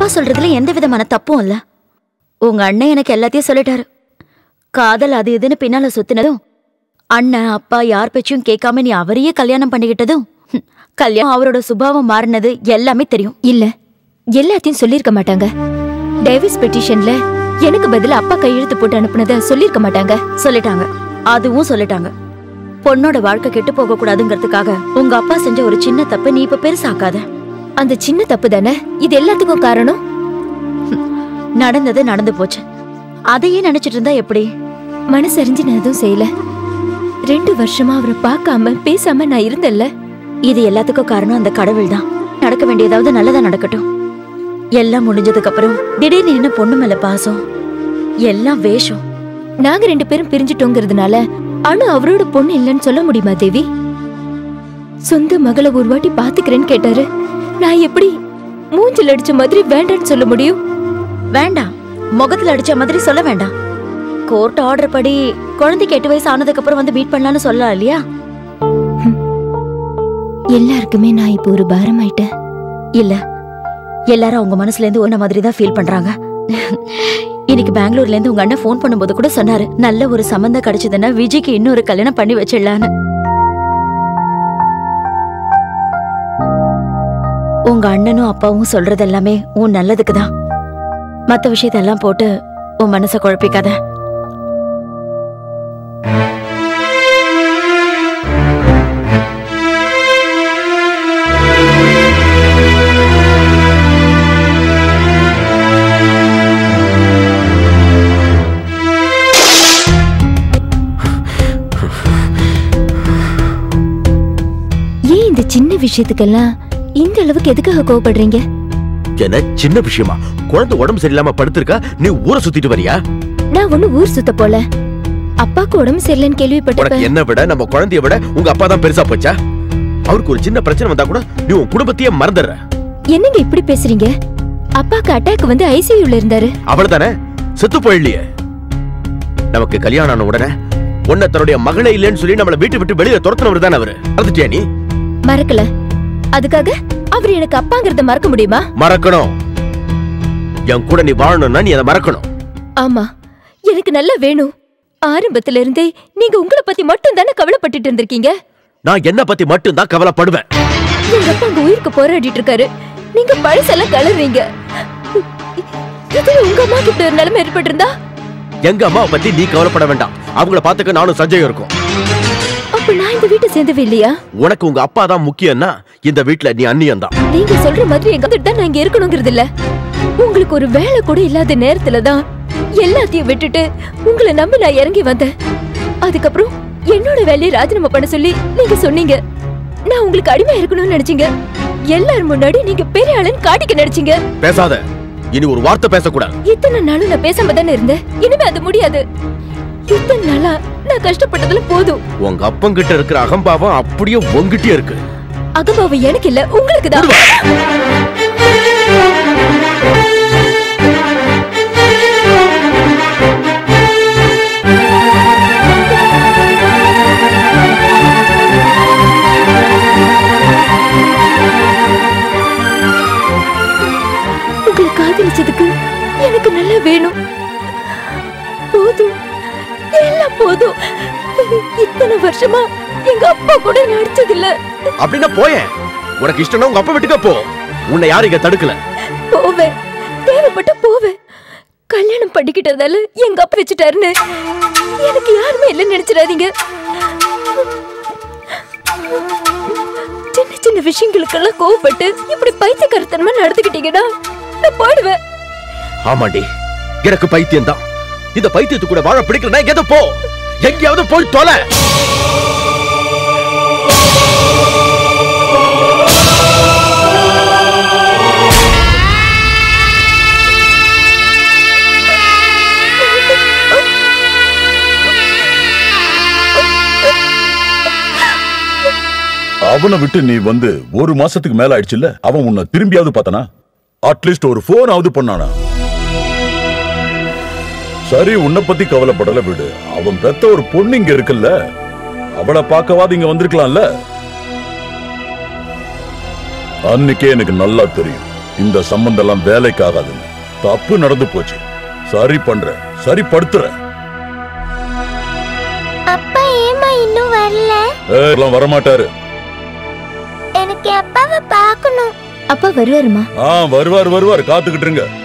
அப்பா சொல்றதுல எந்த விதமான தப்பும் இல்ல உங்க அண்ணன் எனக்கு எல்லாத்தையும் சொல்லிட்டாரு காதல் அது இதுன்னு பின்னால சுத்தினதும் அண்ணன் அப்பா யார் பேச்சையும் கேட்காம நீ அவரையே கல்யாணம் பண்ணிக்கிட்டதும் ஹம், கல்யாணம் அவரோட சுபாவம் மாறினது எல்லாமே தெரியும் இல்ல எல்லாத்தையும் சொல்லிருக்க மாட்டாங்க டேவிஸ் பெட்டிஷன்ல எனக்கு பதிலா அப்பா கையெழுத்து போட்டு அனுப்புனத சொல்லிருக்க மாட்டாங்க சொல்லிட்டாங்க அதுவும் சொல்லிட்டாங்க பொண்ணோட வாழ்க்கை கெட்டு போக கூடாதுங்கிறதுக்காக உங்க அப்பா செஞ்ச ஒரு சின்ன தப்பை நீ இப்ப பெருசாக்காத அந்த சின்ன தப்பு தானே இது எல்லாத்துக்கும் காரணம் நடந்தது நடந்து போச்சு அதையே நினைச்சிட்டு இருந்தா எப்படி மனசறிஞ்சு நான் எதுவும் செய்யல ரெண்டு வருஷமா அவரை பார்க்காம பேசாம நான் இருந்தல்ல இது எல்லாத்துக்கும் காரணம் அந்த கடவுள் தான் நடக்க வேண்டியதாவது நல்லதா நடக்கட்டும் எல்லாம் முடிஞ்சதுக்கு அப்புறம் திடீர்னு என்ன பொண்ணு மேல பாசம் எல்லாம் வேஷம் நாங்க ரெண்டு பேரும் பிரிஞ்சிட்டோங்கிறதுனால அனு அவரோட பொண்ணு இல்லைன்னு சொல்ல முடியுமா தேவி சொந்த மகளை ஒரு வாட்டி பாத்துக்கிறேன்னு கேட்டாரு நான் எப்படி மூஞ்சில் அடிச்ச மாதிரி வேண்டான்னு சொல்ல முடியும் வேண்டாம் முகத்துல அடிச்ச மாதிரி சொல்ல வேண்டாம் கோர்ட் ஆர்டர் படி குழந்தைக்கு எட்டு வயசு ஆனதுக்கு அப்புறம் வந்து மீட் பண்ணலாம்னு சொல்லலாம் இல்லையா எல்லாருக்குமே நான் இப்போ ஒரு பாரம் ஆயிட்டேன் இல்ல எல்லாரும் அவங்க மனசுல இருந்து ஒன்ன மாதிரி தான் ஃபீல் பண்றாங்க இன்னைக்கு பெங்களூர்ல இருந்து உங்க அண்ணன் ஃபோன் பண்ணும்போது கூட சொன்னாரு நல்ல ஒரு சம்பந்தம் கிடைச்சதுன்னா விஜய்க்கு இன்னொரு கல்யாணம் பண்ணி வச்சிடலான்னு உங்க அண்ணனும் அப்பாவும் சொல்றது எல்லாமே உன் நல்லதுக்கு தான் மத்த விஷயத்தெல்லாம் போட்டு உன் மனசை குழப்பிக்காத ஏன் இந்த சின்ன விஷயத்துக்கெல்லாம் இந்த அளவுக்கு எதுக்காக கோவப்படுறீங்க என்ன சின்ன விஷயமா குழந்தை உடம்பு சரியில்லாம படுத்திருக்கா நீ ஊரை சுத்திட்டு வரியா நான் ஒண்ணு ஊர் சுத்த போல அப்பாக்கு உடம்பு சரியில்லைன்னு உனக்கு கேள்விப்பட்டப்ப என்ன விட நம்ம குழந்தைய விட உங்க அப்பா தான் பெருசா போச்சா அவருக்கு ஒரு சின்ன பிரச்சனை வந்தா கூட நீ உன் குடும்பத்தையே மறந்துடுற என்னங்க இப்படி பேசுறீங்க அப்பாக்கு அட்டாக் வந்து ஐசியூல இருந்தாரு அவள் தானே செத்து போயிடலையே நமக்கு கல்யாணம் ஆன உடனே உன்னை தன்னுடைய மகளே இல்லைன்னு சொல்லி நம்மள வீட்டு விட்டு வெளியில துரத்துனவர் தானே அவரு மறந்துட்டியா நீ மறக்கல அதுக்காக அவர் எனக்கு அப்பாங்கிறத மறக்க முடியுமா மறக்கணும் என் கூட நீ வாழணும்னா நீ அதை மறக்கணும் ஆமா எனக்கு நல்லா வேணும் ஆரம்பத்துல இருந்தே நீங்க உங்களை பத்தி மட்டும் தானே கவலைப்பட்டுட்டு இருந்திருக்கீங்க நான் என்ன பத்தி மட்டும் தான் கவலைப்படுவேன் எங்க அப்பா உங்க உயிருக்கு போராடிட்டு இருக்காரு நீங்க பழசெல்லாம் கலர்றீங்க இதுல உங்க அம்மா கிட்ட ஒரு நிலைமை ஏற்பட்டிருந்தா எங்க அம்மாவை பத்தி நீ கவலைப்பட வேண்டாம் அவங்கள பாத்துக்க நானும் சஞ்சயம் இருக்கும் அப்ப நான் இந்த வீட்டை சேர்ந்தவே இல்லையா உனக்கு உங்க அப்பா தான் முக்கியம்னா இந்த வீட்ல நீ அந்நியம் தான் நீங்க சொல்ற மாதிரி எங்க வந்துட்டு தான் நான் இங்க இருக்கணுங்கிறது இல்ல உங்களுக்கு ஒரு வேலை கூட இல்லாத நேரத்துல தான் எல்லாத்தையும் விட்டுட்டு உங்களை நம்பி நான் இறங்கி வந்தேன் அதுக்கப்புறம் என்னோட வேலையை ராஜினாமா பண்ண சொல்லி நீங்க சொன்னீங்க நான் உங்களுக்கு அடிமை இருக்கணும்னு நினைச்சீங்க எல்லாரும் முன்னாடி நீங்க பெரிய ஆளுன்னு காட்டிக்க நினைச்சீங்க பேசாத இனி ஒரு வார்த்தை பேசக்கூடாது இத்தனை நாளும் நான் பேசாம தானே இருந்தேன் இனிமே அது முடியாது இத்தனை நாளா நான் கஷ்டப்பட்டதுல போதும் உங்க அப்பங்கிட்ட இருக்கிற அகம்பாவம் அப்படியே உங்ககிட்டயே இருக்கு அகம்பாவம் எனக்கு இல்ல உங்களுக்கு தான் உங்களை காதலிச்சதுக்கு எனக்கு நல்லா வேணும் போதும் எல்லாம் போதும் இத்தனை வருஷமா எங்க அப்பா கூட நடிச்சதில்ல அப்படின்னா போயேன் உனக்கு இஷ்டம்னா உங்க அப்பா வீட்டுக்கு போ உன்னை யாரும் இங்க தடுக்கல போவேன் தேவைப்பட்ட போவேன் கல்யாணம் பண்ணிக்கிட்டதால எங்க அப்பா வச்சுட்டாருன்னு எனக்கு யாருமே இல்லைன்னு நினைச்சிடாதீங்க சின்ன சின்ன விஷயங்களுக்கெல்லாம் கோவப்பட்டு இப்படி பைத்தியக்காரத்தனமா நடந்துக்கிட்டீங்கன்னா நான் போயிடுவேன் ஆமாண்டி எனக்கு பைத்தியம் தான் இந்த பைத்தியத்து கூட வாழ பிடிக்கலனா எங்க போ எங்கேயாவது போய் தொலை அவனை விட்டு நீ வந்து ஒரு மாசத்துக்கு மேல ஆயிடுச்சுல்ல அவன் உன்னை திரும்பியாவது பார்த்தானா அட்லீஸ்ட் ஒரு போன் ஆவது பண்ணானா சரி உன்னை பத்தி கவலைப்படல விடு அவன் பெத்த ஒரு பொண்ணு இங்க இருக்குல்ல அவளை பார்க்கவாது இங்க வந்திருக்கலாம்ல அன்னைக்கே எனக்கு நல்லா தெரியும் இந்த சம்பந்தம் எல்லாம் வேலைக்கு ஆகாதுன்னு தப்பு நடந்து போச்சு சரி பண்றேன் சரி படுத்துறேன் அப்பா ஏமா இன்னும் வரல ஏய், எல்லாம் வரமாட்டாரு எனக்கு அப்பாவை பார்க்கணும் அப்பா வருவாருமா ஆ வருவார் வருவார் காத்துக்கிட்டு இருங்க